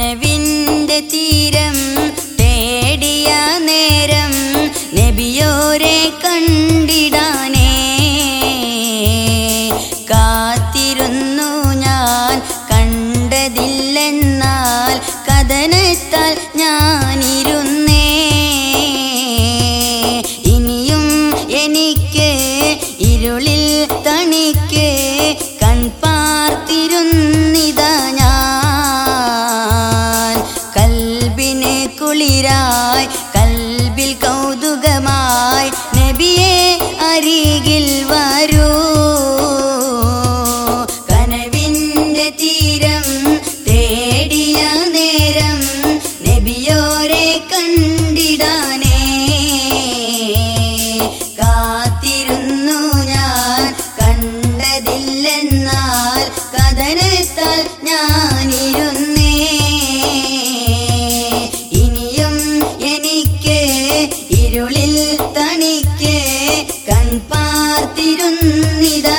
കനവിൻ്റെ തീരം തേടിയ നേരം നബിയോരെ കണ്ടിടാനേ കാത്തിരുന്നു ഞാൻ കണ്ടതില്ലെന്നാൽ കഥനത്താൽ ഞാനിരുന്നേ ഇനിയും എനിക്ക് ഇരുളിൽ തണിക്ക് കൺപാർത്തിരുന്നിതാ ഞാൻ കൽബിന് കുളിരായി കൽബിൽ കൗതുകമായി നബിയെ അരികിൽ വരൂ കനവിൻ്റെ തീരം തേടിയ നേരം നബിയോരെ കണ്ടിടാനേ കാത്തിരുന്നു ഞാൻ കണ്ടതില്ലെന്നാൽ കഥനത്താൽ ഞാനിരുന്നേ ഇനിയും എനിക്ക് ഇരുളിൽ തണിക്ക് കൺപാർത്തിരുന്നിതാ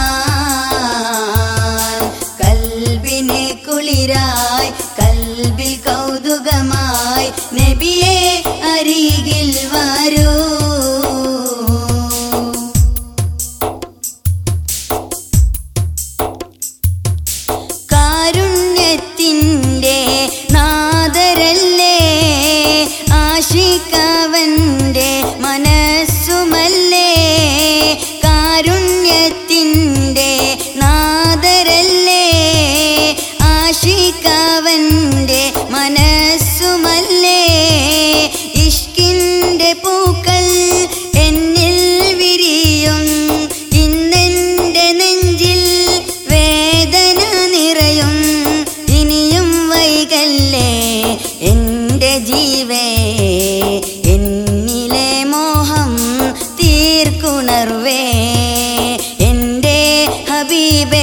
ഞാൻ കൽബിന് കുളിരായി കൽബിൽ കൗതുകമായി നബിയെ അരികിൽ വരൂ കാരുണ്യത്തിൻ്റെ നാദരല്ലേ ആശിക്കവൻ്റെ മനസ്സുമല്ലേ കാരുണ്യത്തിൻ്റെ നാദരല്ലേ ആശിക്കവൻ്റെ മനസ്സുമല്ലേ ഇഷ്കിൻ്റെ പൂക്കൾ എന്നിൽ വിരിയും ഇന്നെൻ്റെ നെഞ്ചിൽ വേദന നിറയും ഇനിയും വൈകല്ലേ എൻ്റെ ജീവേ എന്നിലെ മോഹം തീർക്കുണർവേ എൻ്റെ ഹബീബേ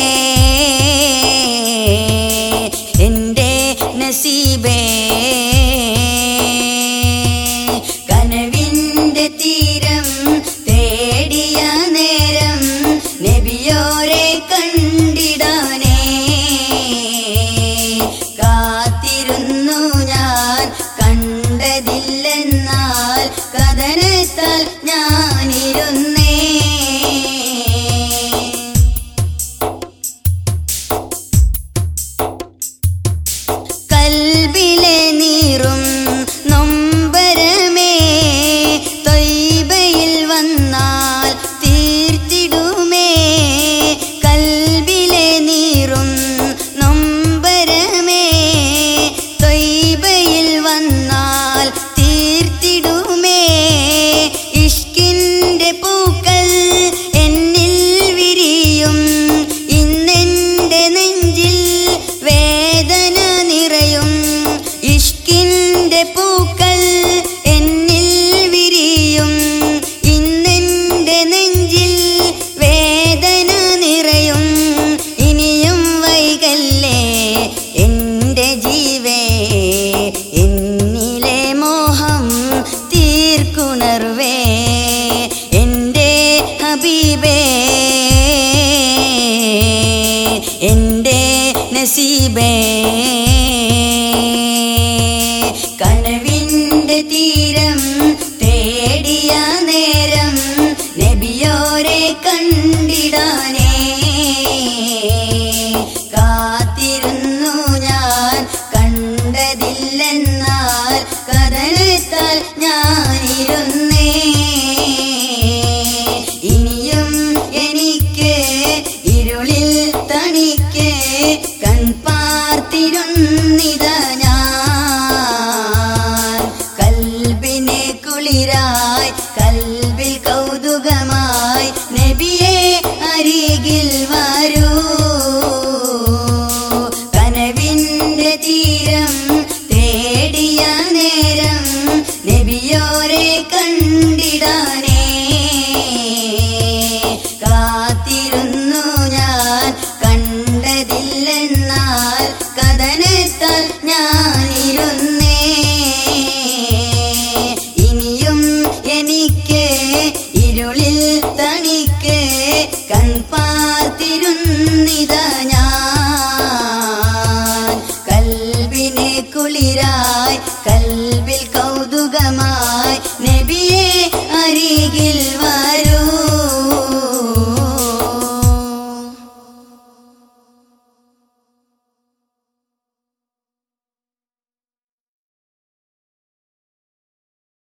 എൻ്റെ നസീബേ കനവിൻ്റെ തീരം തേടിയ നേരം നബിയോരെ കണ്ടിടാനേ കാത്തിരുന്നു ഞാൻ കണ്ടതില്ലെന്നാൽ കഥനത്താൽ ഞാനിരുന്നേ കൽബിലെ നീറും നൊമ്പരമേ തൊയ്ബയിൽ വന്നാൽ തീർത്തിടുമേ കൽബിലെ നീറും നൊമ്പരമേ തൊയ്ബയിൽ വന്നാൽ തീർത്തിടുമേ ഇഷ്കിൻ്റെ പൂക്കൾ എന്നിൽ വിരിയും ഇന്നെൻ്റെ നെഞ്ചിൽ വേദന നിറയും ഇഷ്കിൻ്റെ പൂക്കൾ എന്നിൽ വിരിയും ഇന്നെൻ്റെ നെഞ്ചിൽ വേദന നിറയും ഇനിയും വൈകല്ലേ എൻ്റെ ജീവേ എന്നിലെ മോഹം തീർക്കുണർവേ എൻ്റെ ഹബീബേ എൻ്റെ നസീബേ കനവിൻ്റെ തീരം തേടിയ നേരം നബിയോരെ കണ്ടിടാനേ കാത്തിരുന്നു ഞാൻ കണ്ടതില്ലെന്നാൽ കഥനത്താൽ ഞാനിരുന്നേ ഇനിയും എനിക്ക് ഇരുളിൽ തണിക്ക് കൺപാർത്തിരുന്നിതാ ഞാൻ കൽബിന് കുളിരായി കൽബിൽ കൗതുകമായി നബിയെ അരികിൽ വരൂ കനവിൻ്റെ തീരം തേടിയ നേരം നബിയോരെ കണ്ടിടാനേ കാത്തിരുന്നു ഞാൻ കണ്ടതില്ലെന്നാൽ കഥനത്താൽ ഞാനിരുന്നേ ഇനിയും എനിക്ക് ഇരുളിൽ തണിക്ക് കൺപാർത്തിരുന്നിതാ ഞാൻ കൽവിന് കുളിരാ